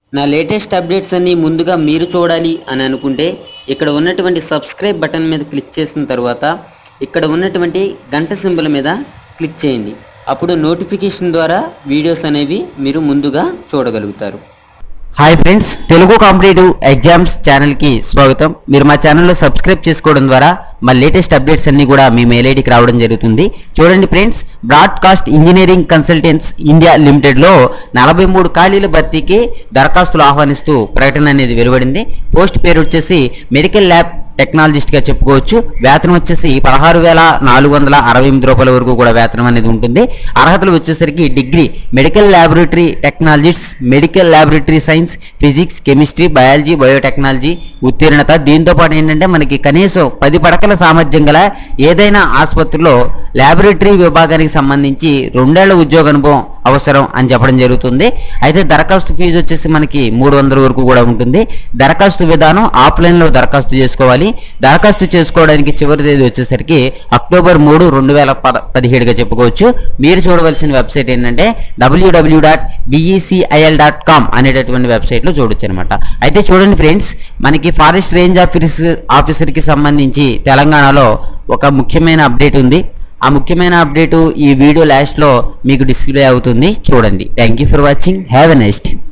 నా latest updates అన్ని ముందుగా మీరు చూడాలి అని అనుకుంటే ఇక్కడ ఉన్నటువంటి సబ్స్క్రైబ్ బటన్ మీద క్లిక్ చేసిన తర్వాత ఇక్కడ ఉన్నటువంటి గంట సింబల్ మీద క్లిక్ చేయండి అప్పుడు నోటిఫికేషన్ ద్వారా వీడియోస్ అనేవి మీరు ముందుగా చూడగలుగుతారు hi friends Telugu competitive exams ఛానల్కి స్వాగతం మీరు మా ఛానల్లో సబ్స్క్రైబ్ చేసుకోవడం ద్వారా మా లేటెస్ట్ అప్డేట్స్ అన్ని కూడా మీ మెయిల్ ఐడికి రావడం జరుగుతుంది చూడండి friends broadcast engineering consultants India లిమిటెడ్లో నలభై మూడు ఖాళీల భర్తీకి దరఖాస్తులు ఆహ్వానిస్తూ ప్రకటన అనేది వెలువడింది పోస్ట్ పేరు వచ్చేసి మెడికల్ ల్యాబ్ టెక్నాలజిస్ట్గా చెప్పుకోవచ్చు వేతనం వచ్చేసి పదహారు వేల నాలుగు వందల అరవై ఎనిమిది రూపాయల వరకు కూడా వేతనం అనేది ఉంటుంది అర్హతలు వచ్చేసరికి degree medical laboratory technologist medical laboratory science physics chemistry biology biotechnology ఉత్తీర్ణత దీంతో పాటు ఏంటంటే మనకి కనీసం పది పడకల సామర్థ్యం గల ఏదైనా ఆసుపత్రిలో ల్యాబొరేటరీ విభాగానికి సంబంధించి రెండేళ్ల ఉద్యోగ అనుభవం అవసరం అని చెప్పడం జరుగుతుంది అయితే దరఖాస్తు ఫీజు వచ్చేసి మనకి మూడు వందల వరకు కూడా ఉంటుంది దరఖాస్తు విధానం ఆఫ్లైన్లో దరఖాస్తు చేసుకోవాలి దరఖాస్తు చేసుకోవడానికి చివరి తేదీ వచ్చేసరికి అక్టోబర్ మూడు రెండు వేల పద పదిహేడుగా చెప్పుకోవచ్చు మీరు చూడవలసిన వెబ్సైట్ ఏంటంటే WWW dot BECIL dot com అనేటటువంటి వెబ్సైట్లో చూడొచ్చు అనమాట అయితే చూడండి ఫ్రెండ్స్ మనకి ఫారెస్ట్ రేంజ్ ఆఫీస్ ఆఫీసర్కి సంబంధించి తెలంగాణలో ఒక ముఖ్యమైన అప్డేట్ ఉంది ఆ ముఖ్యమైన అప్డేటు ఈ వీడియో లాస్ట్లో మీకు డిస్ప్లే అవుతుంది చూడండి thank you for watching have a next